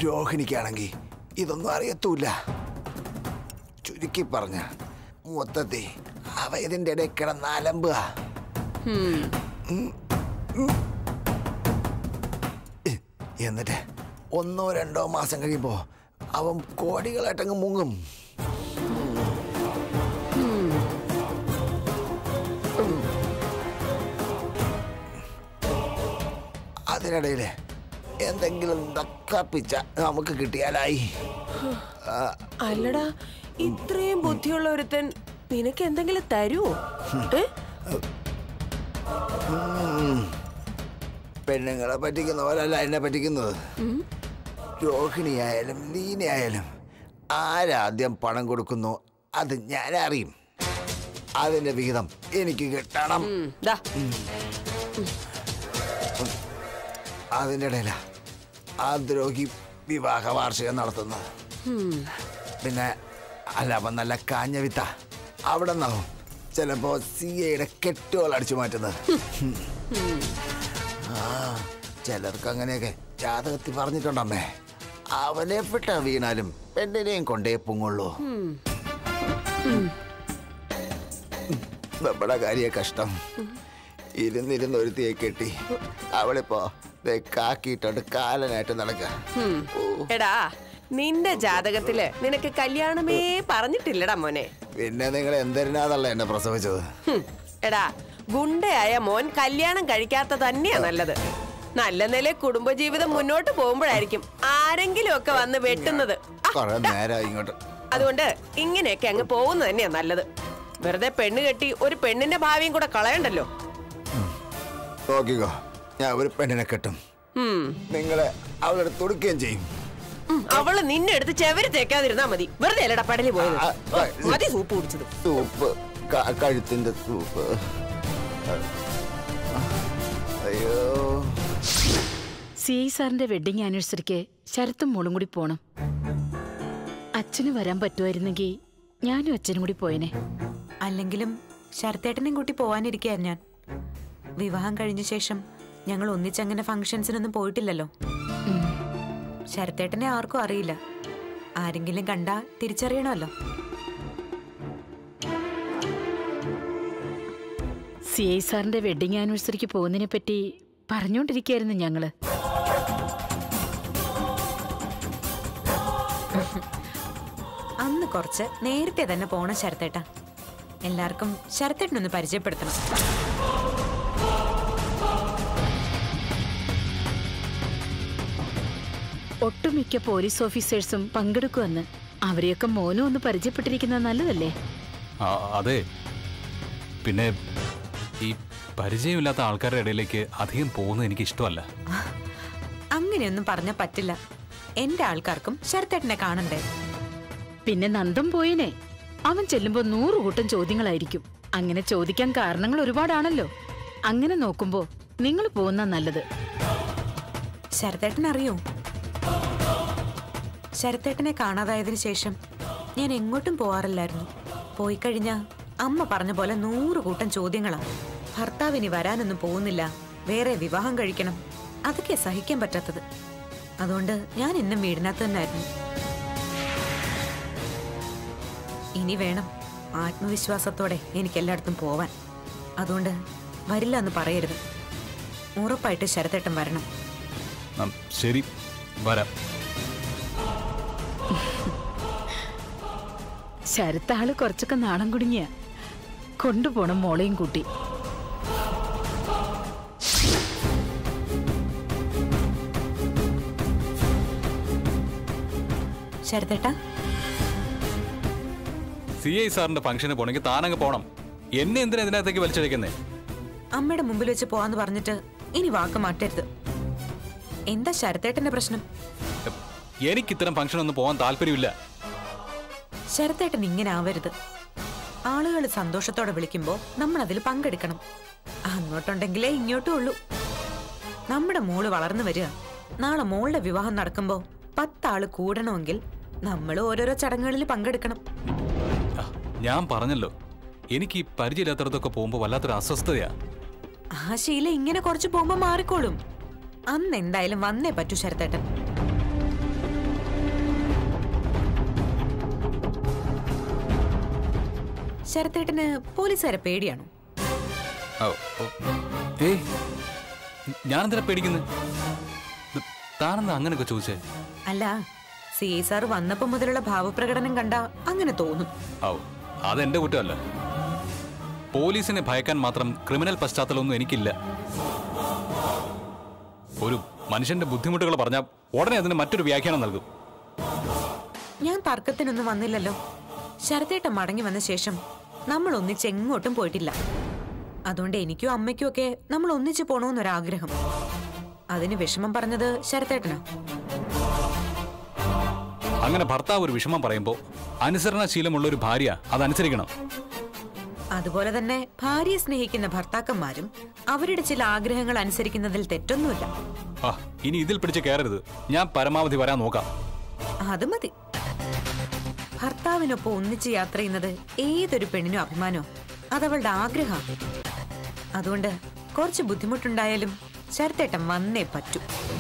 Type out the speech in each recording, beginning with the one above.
രോഹിണിക്കാണെങ്കിൽ ഇതൊന്നും അറിയത്തൂല ചുരുക്കി പറഞ്ഞ മൊത്തത്തിൽ അവ ഇതിന്റെ ഇടയിൽ കിടന്ന് അലമ്പുക എന്നിട്ട് ഒന്നോ രണ്ടോ മാസം കഴിയുമ്പോ അവൻ കോടികളായിട്ടങ്ങ് മുങ്ങും അതിനിടയിൽ എന്തെങ്കിലും നക്കാപ്പിച്ച നമുക്ക് കിട്ടിയാലായി അല്ലടാ ഇത്രയും ബുദ്ധിയുള്ള ഒരുത്തൻ നിനക്ക് എന്തെങ്കിലും തരുമോ ഏ പെണ്ണുങ്ങളെ പറ്റിക്കുന്ന പോലല്ല എന്നെ പറ്റിക്കുന്നത് രോഹിണിയായാലും ലീനയായാലും ആരാദ്യം പണം കൊടുക്കുന്നു അത് ഞാൻ അറിയും അതിന്റെ വിഹിതം എനിക്ക് കിട്ടണം ഉം, ദാ അതിൻ്റെ ഇടയില ആ ദ്രോഹി വിവാഹ വാർഷികം നടത്തുന്നത് പിന്നെ അല്ല അപ്പം നല്ല കാഞ്ഞ വിത്ത അവിടെ നിന്നാവും ചിലപ്പോ സി ഐയുടെ കെട്ടുകൾ അടിച്ചു മാറ്റുന്നത് ആ ചിലർക്ക് അങ്ങനെയൊക്കെ ജാതകത്തിൽ പറഞ്ഞിട്ടുണ്ടമ്മേ അവനെ പെട്ട വീണാലും പെണ്ണിനെയും കൊണ്ടേ പൊങ്ങുള്ളൂ നമ്മുടെ കാര്യ കഷ്ടം ഇരുന്നിരുന്ന് ഒരുത്തിയെ കെട്ടി അവളിപ്പോ ദേ കാക്കിയിട്ടോണ്ട് കാലനായിട്ട് നടക്ക ഉം. എടാ നിന്റെ ജാതകത്തില് നിനക്ക് കല്യാണമേ പറഞ്ഞിട്ടില്ലടാ മോനെ പിന്നെ നിങ്ങൾ എന്തിനാന്നല്ല എന്നെ പ്രസവിച്ചത് ഹും. എടാ ഗുണ്ടയായ മോൻ കല്യാണം കഴിക്കാത്ത തന്നെയാ നല്ലത് നല്ല നില കുടുംബജീവിതം മുന്നോട്ട് പോകുമ്പോഴായിരിക്കും ആരെങ്കിലും ഒക്കെ വന്ന് വെട്ടുന്നത് ആ, കൊറേ നേരം ഇങ്ങോട്ട് അതുകൊണ്ട് ഇങ്ങനെയൊക്കെ അങ്ങ് പോകുന്നത് തന്നെയാ നല്ലത് വെറുതെ പെണ്ണ് കെട്ടി ഒരു പെണ്ണിന്റെ ഭാവിയും കൂടെ കളയണ്ടല്ലോ നോക്കിക്കോ ഞാൻ ഒരു പെണ്ണിനെ കെട്ടും ഉം. നിങ്ങളെ അവളുടെ തുടുക്കുകയും ചെയ്യും ഉം, അവള് നിന്നെ എടുത്ത് ചെവര് തേക്കാതിരുന്നാ മതി വെറുതെ അല്ലടാ പടലി പോയത് ആ, ആ, മതി സൂപ്പ് കുടിച്ചത് സൂപ്പ് ക- കഴുത്തിന്റെ സൂപ്പ് അയ്യോ സി ഐ സാറിന്റെ വെഡിങ് ആനിവേഴ്സറിക്ക് ശരത്തും മോളും കൂടി പോണം അച്ഛന് വരാൻ പറ്റുമായിരുന്നെങ്കിൽ ഞാനും അച്ഛനും കൂടി പോയനെ അല്ലെങ്കിലും ശരത്തേട്ടനെയും കൂട്ടി പോവാനിരിക്കുക ഞാൻ വിവാഹം കഴിഞ്ഞ ശേഷം ഞങ്ങൾ ഒന്നിച്ചങ്ങനെ ഫംഗ്ഷൻസിനൊന്നും പോയിട്ടില്ലല്ലോ ശരത്തേട്ടനെ ആർക്കും അറിയില്ല ആരെങ്കിലും കണ്ടാ തിരിച്ചറിയണമല്ലോ സി ഐ സാറിന്റെ വെഡിങ് ആനിവേഴ്സറിക്ക് പോകുന്നതിനെ പറ്റി പറഞ്ഞുകൊണ്ടിരിക്കുകയായിരുന്നു ഞങ്ങള് അന്ന് കുറച്ച് നേരത്തെ തന്നെ പോണം ശരത്തേട്ട എല്ലാവർക്കും ശരത്തേട്ടനൊന്ന് പരിചയപ്പെടുത്തണം ഒട്ടുമിക്ക പോലീസ് ഓഫീസേഴ്സും പങ്കെടുക്കുമെന്ന് അവരെയൊക്കെ മോനും ഒന്ന് പരിചയപ്പെട്ടിരിക്കുന്നത് നല്ലതല്ലേ ആ, അതെ പിന്നെ ഈ പരിചയമില്ലാത്ത ആൾക്കാരുടെ ഇടയിലേക്ക് അധികം പോകുന്നത് എനിക്ക് ഇഷ്ടമല്ല അങ്ങനെയൊന്നും പറഞ്ഞാൽ പറ്റില്ല എന്റെ ആൾക്കാർക്കും ശരത്തേട്ടനെ കാണണ്ടേ പിന്നെ നന്ദം പോയിനെ അവൻ ചെല്ലുമ്പോ നൂറ് കൂട്ടം ചോദ്യങ്ങളായിരിക്കും അങ്ങനെ ചോദിക്കാൻ കാരണങ്ങൾ ഒരുപാടാണല്ലോ അങ്ങനെ നോക്കുമ്പോ നിങ്ങൾ പോകുന്ന നല്ലത് ശരത്തേട്ടൻ അറിയോ ശരത്തേട്ടനെ കാണാതായതിനു ശേഷം ഞാൻ എങ്ങോട്ടും പോവാറില്ലായിരുന്നു പോയി കഴിഞ്ഞാ അമ്മ പറഞ്ഞ പോലെ നൂറ് കൂട്ടം ചോദ്യങ്ങളാ ഭർത്താവിനി വരാനൊന്നും പോകുന്നില്ല വേറെ വിവാഹം കഴിക്കണം അതൊക്കെ സഹിക്കാൻ പറ്റാത്തത് അതുകൊണ്ട് ഞാൻ എന്നും വീടിനകത്ത് തന്നെയായിരുന്നു ഇനി വേണം ആത്മവിശ്വാസത്തോടെ എനിക്ക് എല്ലായിടത്തും പോവാൻ അതുകൊണ്ട് വരില്ല എന്ന് പറയരുത് ഉറപ്പായിട്ട് ശരത്തേട്ടൻ വരണം ആ, ശരി വരാം ശരത്താള് കുറച്ചൊക്കെ നാണം കുടുങ്ങിയ കൊണ്ടുപോണം മോളെയും കൂട്ടി ശരത്തേട്ടാ സി ഐ സാറിന്റെ ഫംഗ്ഷന് പോണെങ്കിൽ താനങ്ങ് പോണം എന്നെ എന്തിനാ ഇതിനകത്തേക്ക് വലിച്ചടിക്കുന്നേ അമ്മയുടെ മുമ്പിൽ വെച്ച് പോവാന്ന് പറഞ്ഞിട്ട് ഇനി വാക്ക് മാറ്റരുത് എന്താ ശരത്തേട്ടന്റെ പ്രശ്നം എനിക്ക് ഇത്തരം ഫംഗ്ഷനൊന്നും പോകാൻ താല്പര്യമില്ല ശരത്തേട്ടൻ ഇങ്ങനെ ആവരുത് ആളുകൾ സന്തോഷത്തോടെ വിളിക്കുമ്പോൾ നമ്മൾ അതിൽ പങ്കെടുക്കണം അങ്ങോട്ടുണ്ടെങ്കിലേ ഇങ്ങോട്ടും ഉള്ളൂ നമ്മുടെ മോള് വളർന്നു വരിക നാളെ മോളുടെ വിവാഹം നടക്കുമ്പോൾ പത്താള് കൂടണമെങ്കിൽ നമ്മൾ ഓരോരോ ചടങ്ങുകളിൽ പങ്കെടുക്കണം ആ, ഞാൻ പറഞ്ഞല്ലോ എനിക്ക് ഈ പരിചയമില്ലാത്തടത്തൊക്കെ പോകുമ്പോൾ വല്ലാത്തൊരു അസ്വസ്ഥതയാ ആ ശീലം ഇങ്ങനെ കുറച്ച് പോകുമ്പോൾ മാറിക്കോളും അന്ന് എന്തായാലും വന്നേ പറ്റൂ ശരത്തേട്ടൻ ശരത്തേട്ടന് പോലീസുകാരെ പേടിയാണോ ഓ, ഓ. ഏയ് ഞാനെന്തിനാ പേടിക്കുന്നത് താനെന്താ അങ്ങനെയൊക്കെ ചോദിച്ചേ അല്ല സി ഐ സാർ വന്നപ്പോ മുതലുള്ള ഭാവപ്രകടനം കണ്ട അങ്ങനെ തോന്നും ഓ അതെന്റെ കുറ്റമല്ല പോലീസിനെ ഭയക്കാൻ മാത്രം ക്രിമിനൽ പശ്ചാത്തലമൊന്നും എനിക്കില്ല ഒരു മനുഷ്യന്റെ ബുദ്ധിമുട്ടുകൾ പറഞ്ഞാൽ ഉടനെ അതിന് മറ്റൊരു വ്യാഖ്യാനം നൽകും ഞാൻ തർക്കത്തിനൊന്നും വന്നില്ലല്ലോ ശരത്തേട്ടൻ മടങ്ങി വന്ന ശേഷം നമ്മൾ ഒന്നിച്ച് എങ്ങോട്ടും പോയിട്ടില്ല അതുകൊണ്ട് എനിക്കും അമ്മയ്ക്കും ഒക്കെ നമ്മൾ ഒന്നിച്ചു പോണോന്നൊരാഗ്രഹം അതിന് വിഷമം പറഞ്ഞത് ശരത്തേട്ടനാ അങ്ങനെ ഭർത്താവ് ഒരു വിഷമം പറയുമ്പോൾ അനുസരണശീലമുള്ള ഒരു ഭാര്യ അതനുസരിക്കണം അതുപോലെ തന്നെ ഭാര്യയെ സ്നേഹിക്കുന്ന ഭർത്താക്കന്മാരും അവരുടെ ചില ആഗ്രഹങ്ങൾ അനുസരിക്കുന്നതിൽ തെറ്റൊന്നുമില്ല ആ ഇനി ഇതിൽ പിടിച്ച് കയറരുത് ഞാൻ പരമാവധി വരാൻ നോക്കാം അത് മതി ഭർത്താവിനൊപ്പം ഒന്നിച്ച് യാത്ര ചെയ്യുന്നത് ഏതൊരു പെണ്ണിനും അഭിമാനോ അതവളുടെ ആഗ്രഹം അതുകൊണ്ട് കുറച്ച് ബുദ്ധിമുട്ടുണ്ടായാലും ശരത്തേട്ടൻ വന്നേ പറ്റൂ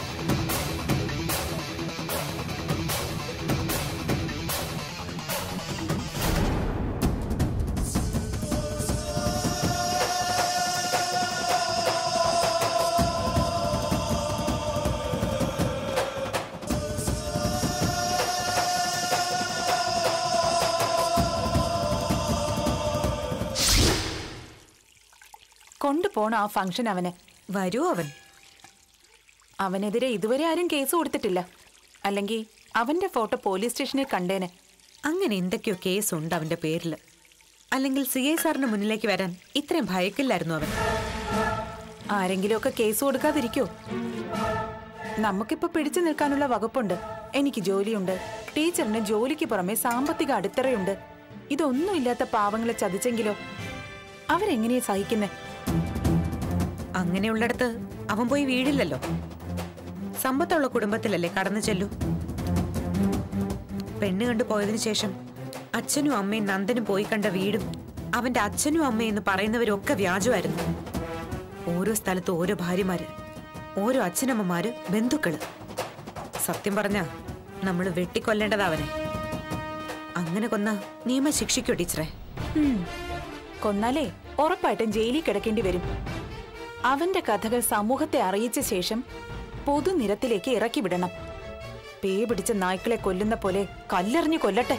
കൊണ്ടുപോണ ആ ഫംഗ്ഷൻ അവന് വരൂ അവൻ അവനെതിരെ ഇതുവരെ ആരും കേസ് കൊടുത്തിട്ടില്ല അല്ലെങ്കിൽ അവന്റെ ഫോട്ടോ പോലീസ് സ്റ്റേഷനിൽ കണ്ടേനെ അങ്ങനെ എന്തൊക്കെയോ കേസുണ്ട് അവന്റെ പേരിൽ അല്ലെങ്കിൽ സി ഐ സാറിന് മുന്നിലേക്ക് വരാൻ ഇത്രയും ഭയക്കില്ലായിരുന്നു അവൻ ആരെങ്കിലുമൊക്കെ കേസ് കൊടുക്കാതിരിക്കോ നമുക്കിപ്പോ പിടിച്ചു നിൽക്കാനുള്ള വകുപ്പുണ്ട് എനിക്ക് ജോലിയുണ്ട് ടീച്ചറിന് ജോലിക്ക് പുറമെ സാമ്പത്തിക അടിത്തറയുണ്ട് ഇതൊന്നുമില്ലാത്ത പാവങ്ങളെ ചതിച്ചെങ്കിലോ അവരെങ്ങനെയാ സഹിക്കുന്നേ അങ്ങനെയുള്ളിടത്ത് അവൻ പോയി വീടില്ലല്ലോ സമ്പത്തുള്ള കുടുംബത്തിലല്ലേ കടന്നു ചെല്ലൂ പെണ്ണ് കണ്ടു പോയതിനു ശേഷം അച്ഛനും അമ്മയും നന്ദനും പോയി കണ്ട വീടും അവന്റെ അച്ഛനും അമ്മയും എന്ന് പറയുന്നവരൊക്കെ വ്യാജമായിരുന്നു ഓരോ സ്ഥലത്ത് ഓരോ ഭാര്യമാര് ഓരോ അച്ഛനമ്മമാര് ബന്ധുക്കള് സത്യം പറഞ്ഞ നമ്മൾ വെട്ടിക്കൊല്ലേണ്ടതാ അവനെ അങ്ങനെ കൊന്ന നിയമം ശിക്ഷിക്കോ ടീച്ചറെ ഉം. കൊന്നാലേ ഉറപ്പായിട്ടും ജയിലിൽ കിടക്കേണ്ടി വരും അവന്റെ കഥകൾ സമൂഹത്തെ അറിയിച്ച ശേഷം പൊതുനിരത്തിലേക്ക് ഇറക്കി വിടണം പേ പിടിച്ച നായ്ക്കളെ കൊല്ലുന്ന പോലെ കല്ലെറിഞ്ഞു കൊല്ലട്ടെ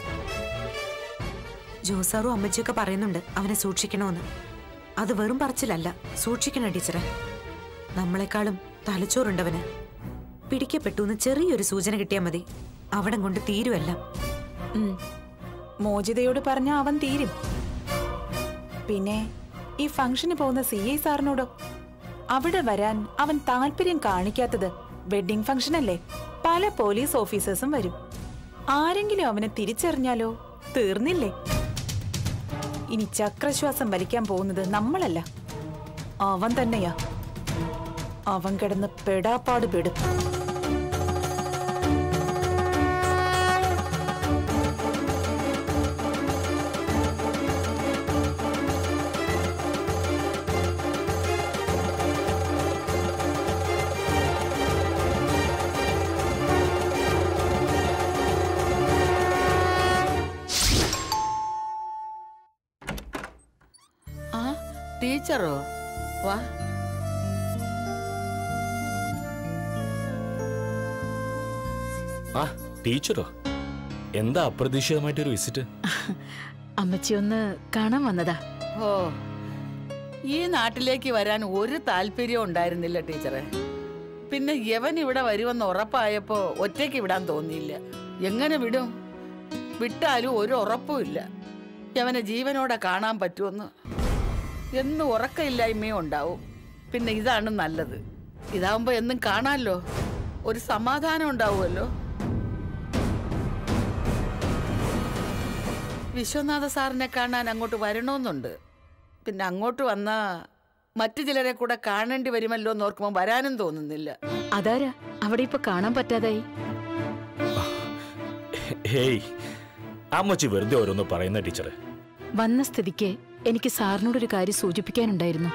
ജോസാറും അമ്മച്ചിയൊക്കെ പറയുന്നുണ്ട് അവനെ സൂക്ഷിക്കണമെന്ന് അത് വെറും പറച്ചിലല്ല സൂക്ഷിക്കണം ടീച്ചറെ നമ്മളെക്കാളും തലച്ചോറുണ്ടവന് പിടിക്കപ്പെട്ടു എന്ന് ചെറിയൊരു സൂചന കിട്ടിയാൽ മതി അവിടം കൊണ്ട് തീരുമല്ല ഉം. മോചിതയോട് പറഞ്ഞ അവൻ തീരും പിന്നെ ഈ ഫംഗ്ഷന് പോകുന്ന സി ഐ സാറിനോടോ അവിടെ വരാൻ അവൻ താല്പര്യം കാണിക്കാത്തത് വെഡിങ് ഫംഗ്ഷൻ അല്ലേ പല പോലീസ് ഓഫീസേഴ്സും വരും ആരെങ്കിലും അവനെ തിരിച്ചറിഞ്ഞാലോ തീർന്നില്ലേ ഇനി ചക്രശ്വാസം വലിക്കാൻ പോകുന്നത് നമ്മളല്ല അവൻ തന്നെയാ അവൻ കിടന്ന് പെടാപ്പാട് പെടും ആ ടീച്ചറോ വാ ആ ടീച്ചറോ എന്താ അപ്രതീക്ഷിതമായിട്ടൊരു വിസിറ്റ് അമ്മച്ചി ഒന്ന് കാണാൻ വന്നതാ ഓ ഈ നാട്ടിലേക്ക് വരാൻ ഒരു താല്പര്യം ഉണ്ടായിരുന്നില്ല ടീച്ചറെ പിന്നെ യവൻ ഇവിടെ വരുമെന്ന് ഉറപ്പായപ്പോ ഒറ്റയ്ക്ക് വിടാൻ തോന്നിയില്ല എങ്ങനെ വിടും വിട്ടാലും ഒരു ഉറപ്പുമില്ല യവനെ ജീവനോടെ കാണാൻ പറ്റുമെന്ന് എന്നും ഉറക്കമില്ലായ്മയും ഉണ്ടാവും പിന്നെ ഇതാണ് നല്ലത് ഇതാവുമ്പോ എന്നും കാണാമല്ലോ ഒരു സമാധാനം ഉണ്ടാവുമല്ലോ വിശ്വനാഥ സാറിനെ കാണാൻ അങ്ങോട്ട് വരണമെന്നുണ്ട് പിന്നെ അങ്ങോട്ട് വന്നാ മറ്റു ചിലരെ കൂടെ കാണേണ്ടി വരുമല്ലോ എന്ന് ഓർക്കുമ്പോൾ വരാനും തോന്നുന്നില്ല അതാരാ അവിടെ ഇപ്പൊ കാണാൻ പറ്റാതായി ഹേയ് അമ്മച്ചി വെറുതെ ഓരോന്ന് പറയുന്ന ടീച്ചറെ വന്ന സ്ഥിതിക്ക് എനിക്ക് സാറിനോടൊരു കാര്യം സൂചിപ്പിക്കാനുണ്ടായിരുന്നു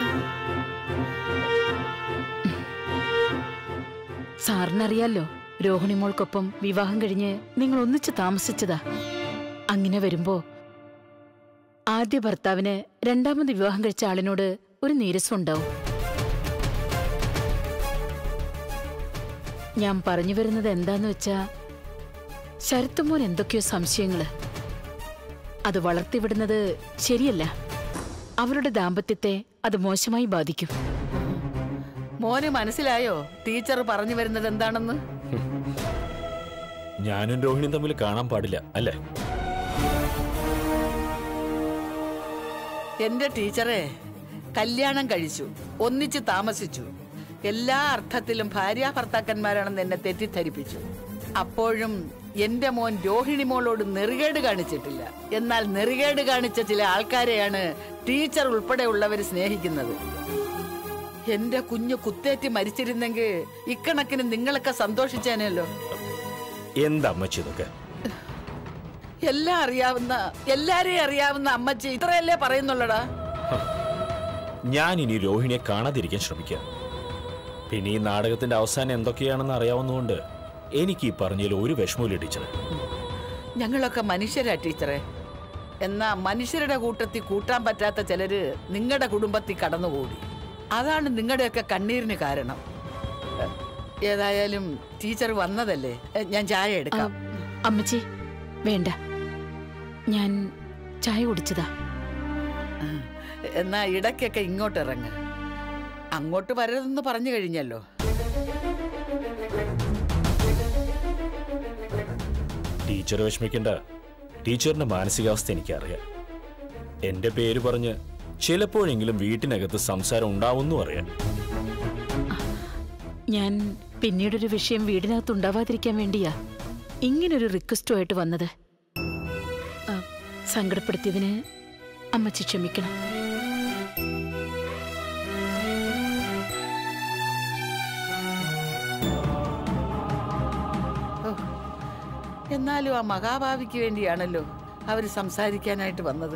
സാറിനറിയാലോ രോഹിണി മോൾക്കൊപ്പം വിവാഹം കഴിഞ്ഞ് നിങ്ങൾ ഒന്നിച്ച് താമസിച്ചതാ അങ്ങനെ വരുമ്പോ ആദ്യ ഭർത്താവിന് രണ്ടാമത് വിവാഹം കഴിച്ച ആളിനോട് ഒരു നീരസം ഉണ്ടാവും ഞാൻ പറഞ്ഞു വരുന്നത് എന്താന്ന് വെച്ചാ ശരത്തുമോൻ എന്തൊക്കെയോ സംശയങ്ങള് അത് വളർത്തിവിടുന്നത് ശരിയല്ല അവരുടെ ദാമ്പത്യത്തെ അത് മോശമായി ബാധിക്കും മോന് മനസ്സിലായോ ടീച്ചർ പറഞ്ഞു വരുന്നത് എന്താണെന്ന് ഞാനും രോഹിണിയും തമ്മിൽ കാണാൻ പാടില്ല അല്ലേ എന്റെ ടീച്ചറെ കല്യാണം കഴിച്ചു ഒന്നിച്ച് താമസിച്ചു എല്ലാ അർത്ഥത്തിലും ഭാര്യ ഭർത്താക്കന്മാരാണെന്ന് എന്നെ തെറ്റിദ്ധരിപ്പിച്ചു അപ്പോഴും എന്റെ മോൻ രോഹിണി മോളോട് നെറികേട് കാണിച്ചിട്ടില്ല എന്നാൽ നെറികേട് കാണിച്ച ചില ആൾക്കാരെയാണ് ടീച്ചർ ഉൾപ്പെടെയുള്ളവർ സ്നേഹിക്കുന്നത് എന്റെ കുഞ്ഞു കുത്തേറ്റ് മരിച്ചിരുന്നെങ്കിൽ ഇക്കണക്കിന് നിങ്ങളൊക്കെ സന്തോഷിച്ചേനല്ലോ എന്താ അമ്മച്ചി ഇതൊക്കെ എല്ലാം അറിയാവുന്ന എല്ലാരെയും അറിയാവുന്ന അമ്മച്ചി ഇത്രയല്ലേ പറയുന്നുള്ളടാ ഞാൻ ഇനി രോഹിണിയെ കാണാതിരിക്കാൻ ശ്രമിക്കാം പിന്നെ ഈ നാടകത്തിന്റെ അവസാനം എന്തൊക്കെയാണെന്ന് അറിയാവുന്നതുകൊണ്ട് എനിക്ക് ഈ പറഞ്ഞതിൽ ഒരു വിഷമവും ടീച്ചർ ഞങ്ങളൊക്കെ മനുഷ്യരാ ടീച്ചറെ എന്നാ മനുഷ്യരുടെ കൂട്ടത്തിൽ കൂട്ടാൻ പറ്റാത്ത ചിലര് നിങ്ങളുടെ കുടുംബത്തിൽ കടന്നുകൂടി അതാണ് നിങ്ങളുടെയൊക്കെ കണ്ണീരിന് കാരണം എ, ഏതായാലും ടീച്ചർ വന്നതല്ലേ എ, ഞാൻ ചായ ആ, എടുക്കാം അമ്മച്ചി വേണ്ട ഞാൻ ചായ കുടിച്ചതാ എന്നാ ഇടയ്ക്കൊക്കെ ഇങ്ങോട്ട് ഇറങ്ങ് അങ്ങോട്ട് വരരുതെന്ന് പറഞ്ഞു കഴിഞ്ഞല്ലോ ടീച്ചർ വിഷമിക്കണ്ട ടീച്ചറിന്റെ മാനസികാവസ്ഥ എനിക്കറിയാം എന്റെ പേര് പറഞ്ഞ് ചിലപ്പോഴെങ്കിലും വീട്ടിനകത്ത് സംസാരം ഉണ്ടാവുന്നു അറിയാം ഞാൻ പിന്നീടൊരു വിഷയം വീടിനകത്ത് ഉണ്ടാവാതിരിക്കാൻ വേണ്ടിയാ ഇങ്ങനൊരു റിക്വസ്റ്റുമായിട്ട് വന്നത് ആ, സങ്കടപ്പെടുത്തിയതിന് അമ്മച്ചി ക്ഷമിക്കണം ഓ, എന്നാലും ആ മഹാഭാവിക്ക് വേണ്ടിയാണല്ലോ അവര് സംസാരിക്കാനായിട്ട് വന്നത്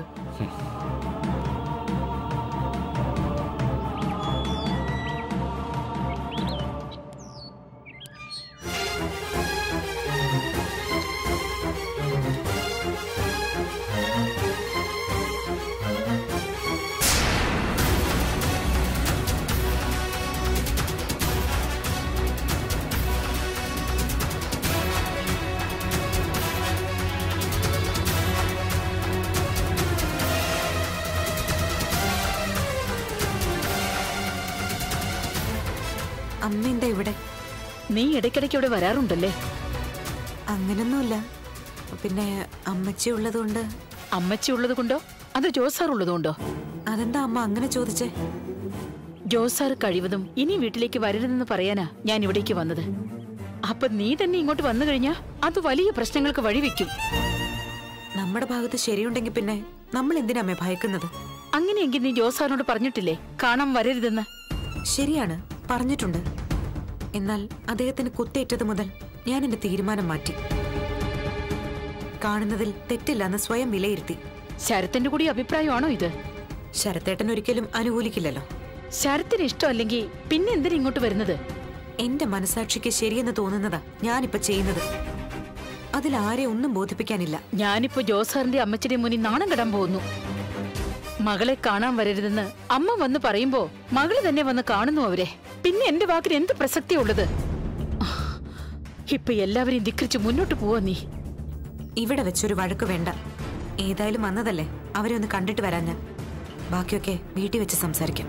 അമ്മ എന്താ ഇവിടെ നീ ഇടയ്ക്കിടയ്ക്ക് ഇവിടെ വരാറുണ്ടല്ലേ അങ്ങനൊന്നുമില്ല പിന്നെ അമ്മച്ചി ഉള്ളതുകൊണ്ട് അമ്മച്ചി ഉള്ളത് കൊണ്ടോ അതോ ജോസാർ ഉള്ളത് കൊണ്ടോ അതെന്താ അമ്മ അങ്ങനെ ചോദിച്ചേ ജോസാർ കഴിവതും ഇനി വീട്ടിലേക്ക് വരരുതെന്ന് പറയാനാ ഞാൻ ഇവിടേക്ക് വന്നത് അപ്പൊ നീ തന്നെ ഇങ്ങോട്ട് വന്നു കഴിഞ്ഞാ അത് വലിയ പ്രശ്നങ്ങൾക്ക് വഴിവെക്കും നമ്മുടെ ഭാഗത്ത് ശരിയുണ്ടെങ്കിൽ പിന്നെ നമ്മൾ എന്തിനാ അമ്മേ ഭയക്കുന്നത് അങ്ങനെയെങ്കിൽ നീ ജോസാറിനോട് പറഞ്ഞിട്ടില്ലേ കാണാൻ വരരുതെന്ന് ശരിയാണ് പറഞ്ഞിട്ടുണ്ട് എന്നാൽ അദ്ദേഹത്തിന് കുത്തേറ്റത് മുതൽ ഞാൻ എന്റെ തീരുമാനം മാറ്റി കാണുന്നതിൽ തെറ്റില്ലെന്ന് സ്വയം വിലയിരുത്തി ശരത്തിന്റെ കൂടി അഭിപ്രായമാണോ ഇത് ശരത്തേട്ടൻ ഒരിക്കലും അനുകൂലിക്കില്ലല്ലോ ശരത്തിന് ഇഷ്ടമല്ലെങ്കിൽ പിന്നെ എന്തിനാ ഇങ്ങോട്ട് വരുന്നത് എന്റെ മനസാക്ഷിക്ക് ശരിയെന്ന് തോന്നുന്നതാ ഞാനിപ്പോ ചെയ്യുന്നത് അതിൽ ആരെ ഒന്നും ബോധിപ്പിക്കാനില്ല ഞാനിപ്പോ ജോസാറിന്റെ അമ്മച്ചിയുടെ മുന്നിൽ നാണം കെടാൻ പോകുന്നു മകളെ കാണാൻ വരരുതെന്ന് അമ്മ വന്ന് പറയുമ്പോ മകള് തന്നെ വന്ന് കാണുന്നു അവരെ പിന്നെ എന്റെ വാക്കിന് എന്ത് പ്രസക്തിയുള്ളത് ഇപ്പൊ എല്ലാവരെയും ധിക്കരിച്ച് മുന്നോട്ട് പോവാ നീ ഇവിടെ വെച്ചൊരു വഴക്ക് വേണ്ട ഏതായാലും വന്നതല്ലേ അവരെ ഒന്ന് കണ്ടിട്ട് വരാൻ ഞാൻ ബാക്കിയൊക്കെ വീട്ടിൽ വെച്ച് സംസാരിക്കാം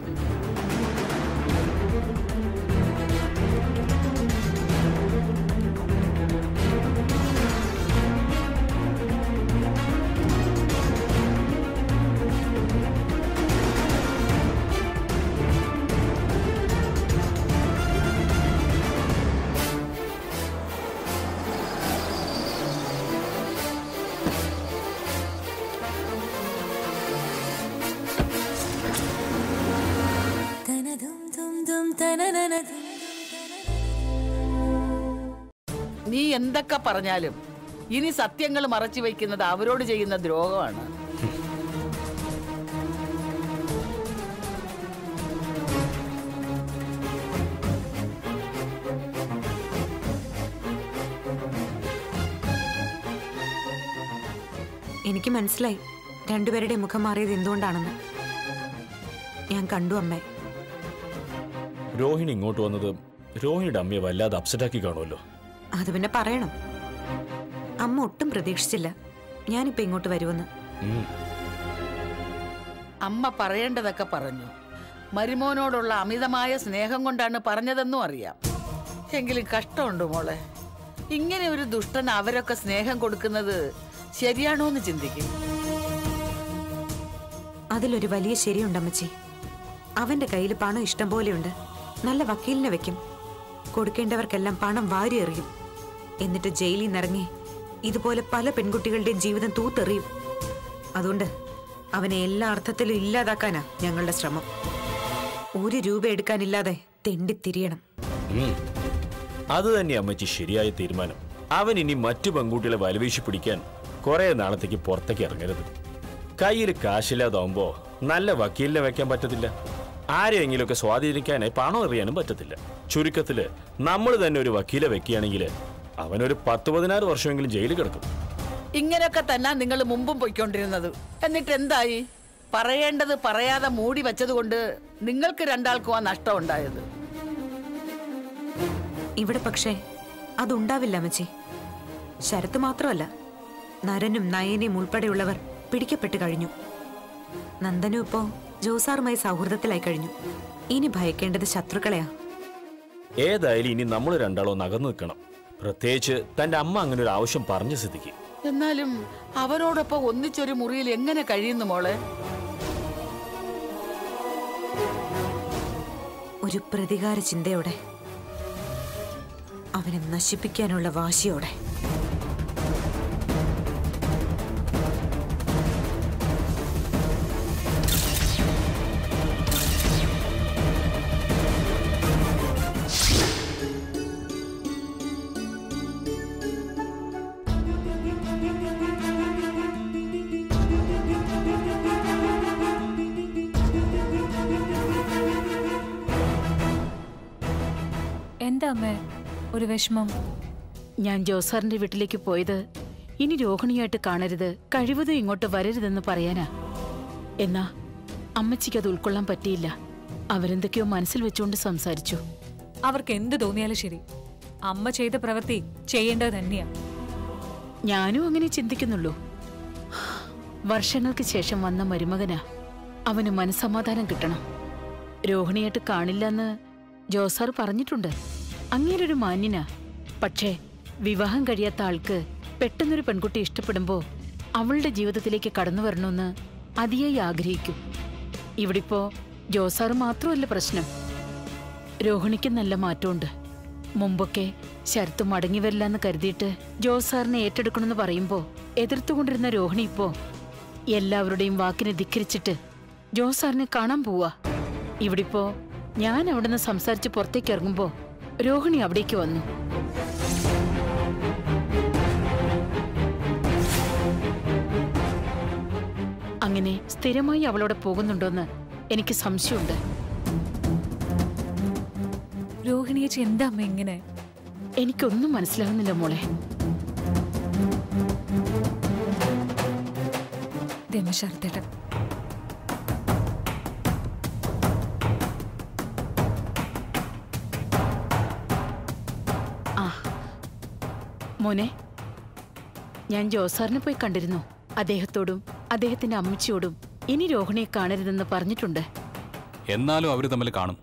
നീ എന്തൊക്കെ പറഞ്ഞാലും ഇനി സത്യങ്ങൾ മറച്ചു വയ്ക്കുന്നത് അവരോട് ചെയ്യുന്ന ദ്രോഹമാണ് എനിക്ക് മനസ്സിലായി രണ്ടുപേരുടെ മുഖം മാറിയത് എന്തുകൊണ്ടാണെന്ന് ഞാൻ കണ്ടു അമ്മേ രോഹിണി ഇങ്ങോട്ട് വന്നത് രോഹിണിയുടെ അമ്മയെ വല്ലാതെ അപ്സെറ്റാക്കി കാണുമല്ലോ അത് പിന്നെ പറയണം അമ്മ ഒട്ടും പ്രതീക്ഷിച്ചില്ല ഞാനിപ്പോ ഇങ്ങോട്ട് വരുമെന്ന് ഉം. അമ്മ പറയേണ്ടതൊക്കെ പറഞ്ഞു മരുമോനോടുള്ള അമിതമായ സ്നേഹം കൊണ്ടാണ് പറഞ്ഞതെന്നും അറിയാം എങ്കിലും കഷ്ടമുണ്ട് മോളെ ഇങ്ങനെ ഒരു ദുഷ്ടൻ അവരൊക്കെ സ്നേഹം കൊടുക്കുന്നത് ശരിയാണോ എന്ന് ചിന്തിക്കും അതിലൊരു വലിയ ശരിയുണ്ട് അമ്മച്ചി അവന്റെ കയ്യിൽ പണം ഇഷ്ടം പോലെയുണ്ട് നല്ല വക്കീലിനെ വെക്കും കൊടുക്കേണ്ടവർക്കെല്ലാം പണം വാരി എറിയും എന്നിട്ട് ജയിലിൽ നിന്നിറങ്ങി ഇതുപോലെ പല പെൺകുട്ടികളുടെയും ജീവിതം തൂത്തെറിയും അതുകൊണ്ട് അവനെ എല്ലാ അർത്ഥത്തിലും ഇല്ലാതാക്കാനാ ഞങ്ങളുടെ ശ്രമം ഒരു രൂപ എടുക്കാനില്ലാതെ തെണ്ടിത്തിരിയണം ഉം. അത് തന്നെ അമ്മച്ചി ശരിയായ തീരുമാനം അവൻ ഇനി മറ്റു പെൺകുട്ടികളെ വലവീശി പിടിക്കാൻ കുറെ നാളത്തേക്ക് പുറത്തേക്ക് ഇറങ്ങരുത് കയ്യിൽ കാശില്ലാതാവുമ്പോ നല്ല വക്കീലിനെ വെക്കാൻ പറ്റത്തില്ല ആരെയെങ്കിലുമൊക്കെ സ്വാധീനിക്കാനായി പണം എറിയാനും പറ്റത്തില്ല ചുരുക്കത്തില് നമ്മൾ തന്നെ ഒരു വക്കീലെ വെക്കുകയാണെങ്കിൽ അവനൊരു പത്ത് പതിനാറ് വർഷമെങ്കിലും ജയിലിൽ കിടക്കും ഇങ്ങനെയൊക്കെ തന്നെ നിങ്ങൾ മുമ്പും പൊയ്ക്കൊണ്ടിരുന്നത് എന്നിട്ട് എന്തായി പറയേണ്ടത് പറയാതെ മൂടി വെച്ചതുകൊണ്ട് നിങ്ങൾക്ക് രണ്ടാൾക്കും ആ നഷ്ടം ഉണ്ടായത് ഇവിടെ പക്ഷേ അതുണ്ടാവില്ല അമ്മച്ചി ശരത്ത് മാത്രമല്ല നരനും നയനും ഉൾപ്പെടെയുള്ളവർ പിടിക്കപ്പെട്ടു കഴിഞ്ഞു നന്ദനും ഇപ്പോ ജോസാറുമായി സൗഹൃദത്തിലായി കഴിഞ്ഞു ഇനി ഭയക്കേണ്ടത് ശത്രുക്കളെയാ ഏതായാലും ഇനി നമ്മൾ രണ്ടാളും നകന്നു നിൽക്കണം പ്രത്യേകിച്ച് തന്റെ അമ്മ അങ്ങനെ ഒരു ആവശ്യം പറഞ്ഞ സ്ഥിതിക്ക് എന്നാലും അവനോടൊപ്പം ഒന്നിച്ചൊരു മുറിയിൽ എങ്ങനെ കഴിയുന്നു മോളെ ഒരു പ്രതികാര ചിന്തയോടെ അവനെ നശിപ്പിക്കാനുള്ള വാശിയോടെ എന്താ അമ്മേ ഒരു വിഷമം ഞാൻ ജോസാറിന്റെ വീട്ടിലേക്ക് പോയത് ഇനി രോഹിണിയായിട്ട് കാണരുത് കഴിവതും ഇങ്ങോട്ട് വരരുതെന്ന് പറയാനാ എന്നാ അമ്മച്ചിക്ക് അത് ഉൾക്കൊള്ളാൻ പറ്റിയില്ല അവരെന്തൊക്കെയോ മനസ്സിൽ വെച്ചുകൊണ്ട് സംസാരിച്ചു അവർക്ക് എന്ത് തോന്നിയാലും ശരി അമ്മ ചെയ്ത പ്രവൃത്തി ചെയ്യേണ്ടത് തന്നെയാ ഞാനും അങ്ങനെ ചിന്തിക്കുന്നുള്ളൂ വർഷങ്ങൾക്ക് ശേഷം വന്ന മരുമകനാ അവന് മനസ്സമാധാനം കിട്ടണം രോഹിണിയായിട്ട് കാണില്ലെന്ന് ജോസാർ പറഞ്ഞിട്ടുണ്ട് അങ്ങേരൊരു മാന്യനാ പക്ഷേ വിവാഹം കഴിയാത്ത ആൾക്ക് പെട്ടെന്നൊരു പെൺകുട്ടി ഇഷ്ടപ്പെടുമ്പോ അവളുടെ ജീവിതത്തിലേക്ക് കടന്നു വരണമെന്ന് അതിയായി ആഗ്രഹിക്കും ഇവിടിപ്പോ ജോസാർ മാത്രമല്ല പ്രശ്നം രോഹിണിക്ക് നല്ല മാറ്റമുണ്ട് മുമ്പൊക്കെ ശരത്ത് മടങ്ങി വരില്ല എന്ന് കരുതിയിട്ട് ജോസാറിനെ ഏറ്റെടുക്കണമെന്ന് പറയുമ്പോ എതിർത്തുകൊണ്ടിരുന്ന രോഹിണി ഇപ്പോ എല്ലാവരുടെയും വാക്കിനെ ധിക്കരിച്ചിട്ട് ജോസാറിനെ കാണാൻ പോവാ ഇവിടിപ്പോ ഞാൻ അവിടുന്ന് സംസാരിച്ച് പുറത്തേക്ക് ഇറങ്ങുമ്പോ രോഹിണി അവിടേക്ക് വന്നു അങ്ങനെ സ്ഥിരമായി അവളോട് പോകുന്നുണ്ടോന്ന് എനിക്ക് സംശയമുണ്ട് രോഹിണിയേച്ചി എന്താ അമ്മ ഇങ്ങനെ എനിക്കൊന്നും മനസ്സിലാകുന്നില്ല മോളെ ദമ ശരത്തേട്ടൻ ആ മോനെ ഞാൻ ജോസാറിനെ പോയി കണ്ടിരുന്നു അദ്ദേഹത്തോടും അദ്ദേഹത്തിന്റെ അമ്മച്ചിയോടും ഇനി രോഹിണിയെ കാണരുതെന്ന് പറഞ്ഞിട്ടുണ്ട് എന്നാലും അവർ തമ്മിൽ കാണും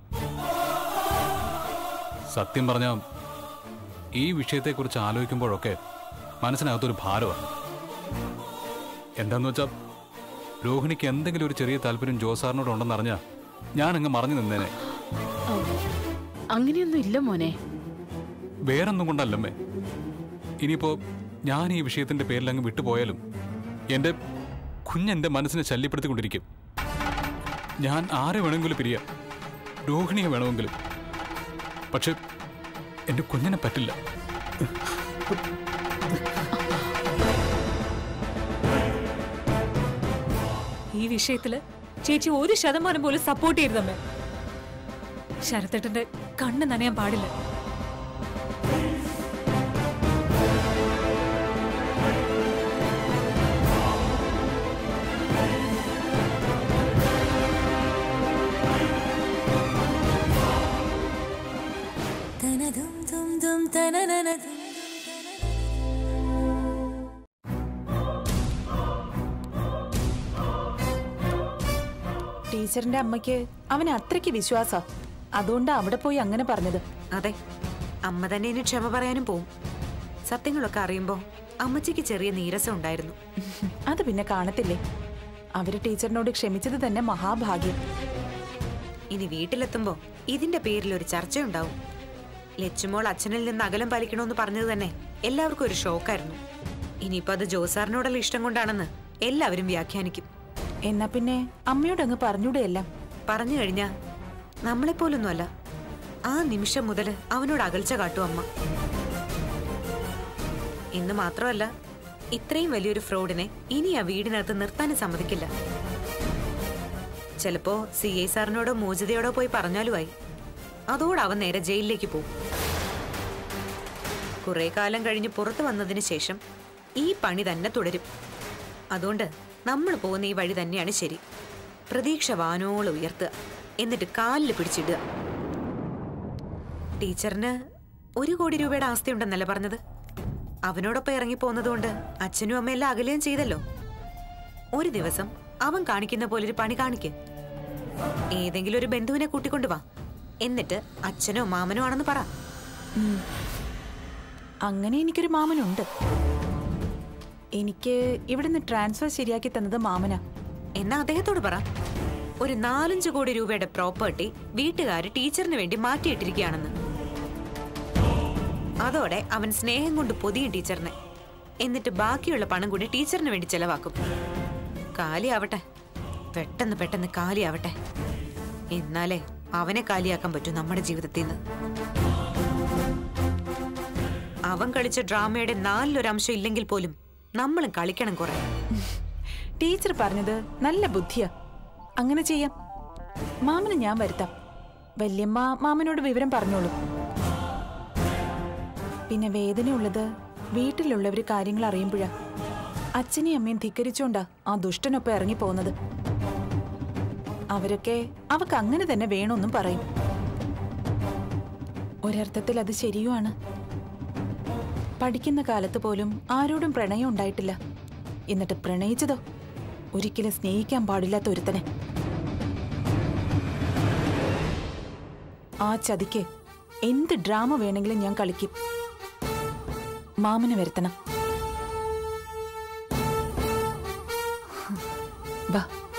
സത്യം പറഞ്ഞ ഈ വിഷയത്തെക്കുറിച്ച് ആലോചിക്കുമ്പോഴൊക്കെ മനസ്സിനകത്തൊരു ഭാരമാണ് എന്താന്ന് വെച്ചാൽ രോഹിണിക്ക് എന്തെങ്കിലും ഒരു ചെറിയ താല്പര്യം ജോസാറിനോട് ഉണ്ടെന്നറിഞ്ഞാൽ ഞാൻ അങ്ങ് മറഞ്ഞു നിന്നേനെ ഔ, അങ്ങനെയൊന്നും ഇല്ല മോനെ വേറൊന്നും കൊണ്ടല്ലമ്മേ ഇനിയിപ്പോ ഞാൻ ഈ വിഷയത്തിന്റെ പേരിൽ അങ്ങ് വിട്ടുപോയാലും എന്റെ കുഞ്ഞെന്റെ മനസ്സിനെ ശല്യപ്പെടുത്തിക്കൊണ്ടിരിക്കും ഞാൻ ആരെ വേണമെങ്കിലും പിരിയാം രോഹിണിയെ വേണമെങ്കിലും പക്ഷെ എന്റെ കുഞ്ഞിനെ പറ്റില്ല ഈ വിഷയത്തില് ചേച്ചി ഒരു ശതമാനം പോലും സപ്പോർട്ട് ചെയ്തമ്മേ ശരത്തേട്ടന്റെ കണ്ണ് നനയാൻ പാടില്ല ടീച്ചറിന്റെ അമ്മയ്ക്ക് അവന് അത്രയ്ക്ക് വിശ്വാസ അതുകൊണ്ടാ അവിടെ പോയി അങ്ങനെ പറഞ്ഞത് അതെ അമ്മ തന്നെ ഇനി ക്ഷമ പറയാനും പോവും സത്യങ്ങളൊക്കെ അറിയുമ്പോ അമ്മച്ചിക്ക് ചെറിയ നീരസം ഉണ്ടായിരുന്നു അത് പിന്നെ കാണത്തില്ലേ അവര് ടീച്ചറിനോട് ക്ഷമിച്ചത് തന്നെ മഹാഭാഗ്യം ഇനി വീട്ടിലെത്തുമ്പോ ഇതിന്റെ പേരിൽ ഒരു ചർച്ചയുണ്ടാവും ലച്ചുമോൾ അച്ഛനിൽ നിന്ന് അകലം പാലിക്കണമെന്ന് പറഞ്ഞത് തന്നെ എല്ലാവർക്കും ഒരു ഷോക്കായിരുന്നു ഇനിയിപ്പോ അത് ജോസാറിനോടുള്ള ഇഷ്ടം കൊണ്ടാണെന്ന് എല്ലാവരും വ്യാഖ്യാനിക്കും എന്നാ പിന്നെ അമ്മയോട് അങ്ങ് പറഞ്ഞൂടെ എല്ലാം പറഞ്ഞു കഴിഞ്ഞാ നമ്മളെപ്പോലൊന്നുമല്ല ആ നിമിഷം മുതൽ അവനോട് അകൽച്ച കാട്ടും അമ്മ എന്ന് മാത്രമല്ല ഇത്രയും വലിയൊരു ഫ്രോഡിനെ ഇനി ആ വീടിനകത്ത് നിർത്താനും സമ്മതിക്കില്ല ചിലപ്പോ സി ഐ സാറിനോടോ മോചിതയോടോ പോയി പറഞ്ഞാലുമായി അതോടെ അവൻ നേരെ ജയിലിലേക്ക് പോകും കുറെ കാലം കഴിഞ്ഞ് പുറത്തു വന്നതിന് ശേഷം ഈ പണി തന്നെ തുടരും അതുകൊണ്ട് നമ്മൾ പോകുന്ന ഈ വഴി തന്നെയാണ് ശരി പ്രതീക്ഷ വാനോളം ഉയർത്തുക എന്നിട്ട് കാലിൽ പിടിച്ചിടുക ടീച്ചറിന് ഒരു കോടി രൂപയുടെ ആസ്തി ഉണ്ടെന്നല്ലേ പറഞ്ഞത് അവനോടൊപ്പം ഇറങ്ങിപ്പോന്നതുകൊണ്ട് അച്ഛനും അമ്മയെല്ലാം അകലുകയും ചെയ്തല്ലോ ഒരു ദിവസം അവൻ കാണിക്കുന്ന പോലെ ഒരു പണി കാണിക്ക് ഏതെങ്കിലും ഒരു ബന്ധുവിനെ കൂട്ടിക്കൊണ്ടു വാ എന്നിട്ട് അച്ഛനോ മാമനോ ആണെന്ന് പറ അങ്ങനെ എനിക്കൊരു മാമനുണ്ട് എനിക്ക് ഇവിടുന്ന് ട്രാൻസ്ഫർ ശരിയാക്കി തന്നത് മാമനാ എന്നാ അദ്ദേഹത്തോട് പറ ഒരു നാലഞ്ച് കോടി രൂപയുടെ പ്രോപ്പർട്ടി വീട്ടുകാർ ടീച്ചറിന് വേണ്ടി മാറ്റിയിട്ടിരിക്കുകയാണെന്ന് അതോടെ അവൻ സ്നേഹം കൊണ്ട് പൊതിയും ടീച്ചറിനെ എന്നിട്ട് ബാക്കിയുള്ള പണം കൂടി ടീച്ചറിന് വേണ്ടി ചെലവാക്കും കാലിയാവട്ടെ പെട്ടെന്ന് പെട്ടെന്ന് കാലിയാവട്ടെ എന്നാലേ അവനെ കാലിയാക്കാൻ പറ്റൂ നമ്മുടെ ജീവിതത്തിൽ നിന്ന് അവൻ കളിച്ച ഡ്രാമയുടെ നാലിലൊരംശം ഇല്ലെങ്കിൽ പോലും നമ്മളും കളിക്കണം കുറെ ടീച്ചർ പറഞ്ഞത് നല്ല ബുദ്ധിയാ അങ്ങനെ ചെയ്യാം മാമന് ഞാൻ വരുത്താം വല്യമ്മ മാമനോട് വിവരം പറഞ്ഞോളൂ പിന്നെ വേദനയുള്ളത് വീട്ടിലുള്ളവര് കാര്യങ്ങൾ അറിയുമ്പോഴാ അച്ഛനെയും അമ്മയും ധിക്കരിച്ചോണ്ടാ ആ ദുഷ്ടനൊപ്പം ഇറങ്ങി പോകുന്നത് അവരൊക്കെ അവക്ക് അങ്ങനെ തന്നെ വേണമെന്നും പറയും ഒരർത്ഥത്തിൽ അത് ശരിയുമാണ് പഠിക്കുന്ന കാലത്ത് പോലും ആരോടും പ്രണയം ഉണ്ടായിട്ടില്ല എന്നിട്ട് പ്രണയിച്ചതോ ഒരിക്കലും സ്നേഹിക്കാൻ പാടില്ലാത്ത ഒരുത്തനെ ആ ചതിക്ക് എന്ത് ഡ്രാമ വേണമെങ്കിലും ഞാൻ കളിക്കും മാമന് വരുത്തണം വാ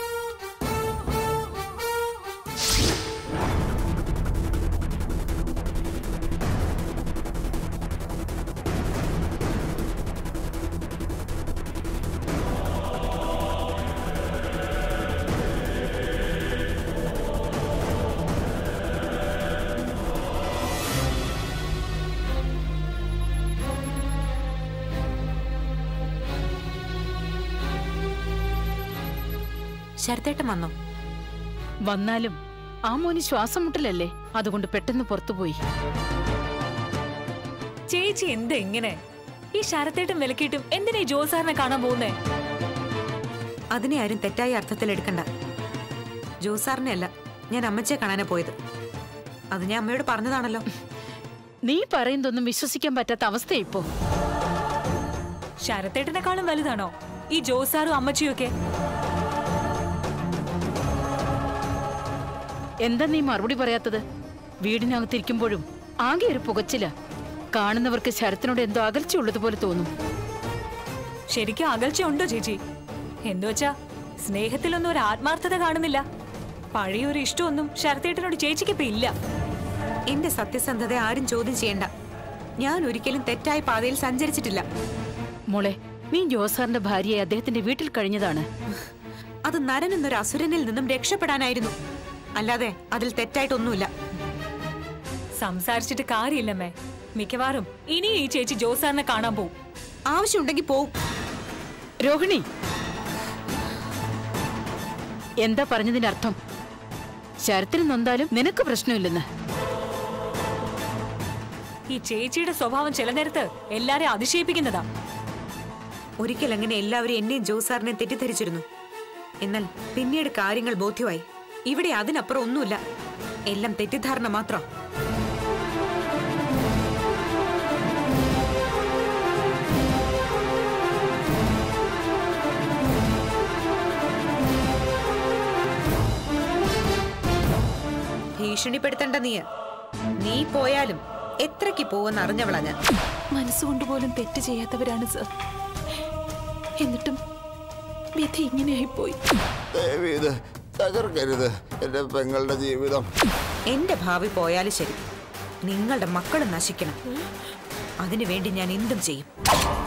ശരത്തേട്ടൻ വന്നോ വന്നാലും ആ മോന് ശ്വാസം മുട്ടലല്ലേ അതുകൊണ്ട് പെട്ടെന്ന് പുറത്തുപോയി ചേച്ചി എന്താ ഇങ്ങനെ ഈ ശരത്തേട്ടും വിലക്കിയിട്ടും എന്തിനാ ഈ ജോസാറിനെ കാണാൻ പോകുന്നേ അതിനെ ആരും തെറ്റായ അർത്ഥത്തിൽ എടുക്കണ്ട ജോസാറിനെ അല്ല ഞാൻ അമ്മച്ചിയെ കാണാനാ പോയത് അത് ഞാൻ അമ്മയോട് പറഞ്ഞതാണല്ലോ നീ പറയുന്നതൊന്നും വിശ്വസിക്കാൻ പറ്റാത്ത അവസ്ഥയാ ഇപ്പോ ശരത്തേട്ടനെക്കാളും വലുതാണോ ഈ ജോസാറും അമ്മച്ചിയും ഒക്കെ എന്താ നീ മറുപടി പറയാത്തത് വീടിനകത്തിരിക്കുമ്പോഴും ആകെ ഒരു പുകച്ചില കാണുന്നവർക്ക് ശരത്തിനോട് എന്തോ അകൽച്ചയുള്ളതുപോലെ തോന്നും ശരിക്കും അകൽച്ച ഉണ്ടോ ചേച്ചി എന്നുവെച്ചാ സ്നേഹത്തിലൊന്നും ഒരു ആത്മാർത്ഥത കാണുന്നില്ല പഴയൊരു ഇഷ്ടമൊന്നും ശരത്തേട്ടനോട് ചേച്ചിക്ക് ഇപ്പൊ ഇല്ല എന്റെ സത്യസന്ധത ആരും ചോദ്യം ചെയ്യണ്ട ഞാൻ ഒരിക്കലും തെറ്റായ പാതയിൽ സഞ്ചരിച്ചിട്ടില്ല മോളെ നീ ജോസാറിന്റെ ഭാര്യയെ അദ്ദേഹത്തിന്റെ വീട്ടിൽ കഴിഞ്ഞതാണ് അത് നരൻ എന്നൊരു അസുരനിൽ നിന്നും രക്ഷപ്പെടാനായിരുന്നു അല്ലാതെ അതിൽ തെറ്റായിട്ടൊന്നുമില്ല സംസാരിച്ചിട്ട് കാര്യമില്ലമ്മേ മിക്കവാറും ഇനിയും ഈ ചേച്ചി ജോസാറിനെ കാണാൻ പോവും ആവശ്യമുണ്ടെങ്കിൽ പോവും രോഹിണി എന്താ പറഞ്ഞതിന്റെ അർത്ഥം ശരത്തിന് നൊന്താലും നിനക്ക് പ്രശ്നമില്ലെന്ന് ഈ ചേച്ചിയുടെ സ്വഭാവം ചില നേരത്ത് എല്ലാരെയും അതിശയിപ്പിക്കുന്നതാ ഒരിക്കൽ അങ്ങനെ എല്ലാവരും എന്നെയും ജോസാറിനെ തെറ്റിദ്ധരിച്ചിരുന്നു എന്നാൽ പിന്നീട് കാര്യങ്ങൾ ബോധ്യമായി ഇവിടെ അതിനപ്പുറം ഒന്നുമില്ല എല്ലാം തെറ്റിദ്ധാരണ മാത്രം ഭീഷണിപ്പെടുത്തണ്ട നീ നീ പോയാലും എത്രയ്ക്ക് പോവെന്ന് അറിഞ്ഞവളാ ഞാൻ മനസ്സുകൊണ്ട് പോലും തെറ്റ് ചെയ്യാത്തവരാണ് സർ എന്നിട്ടും വിധി ഇങ്ങനെയായിപ്പോയി ദേവി ഇത് തകർക്കരുത് എന്റെ പെങ്ങളുടെ ജീവിതം എന്റെ ഭാവി പോയാലും ശരി നിങ്ങളുടെ മക്കളും നശിക്കണം അതിനു വേണ്ടി ഞാൻ എന്തും ചെയ്യും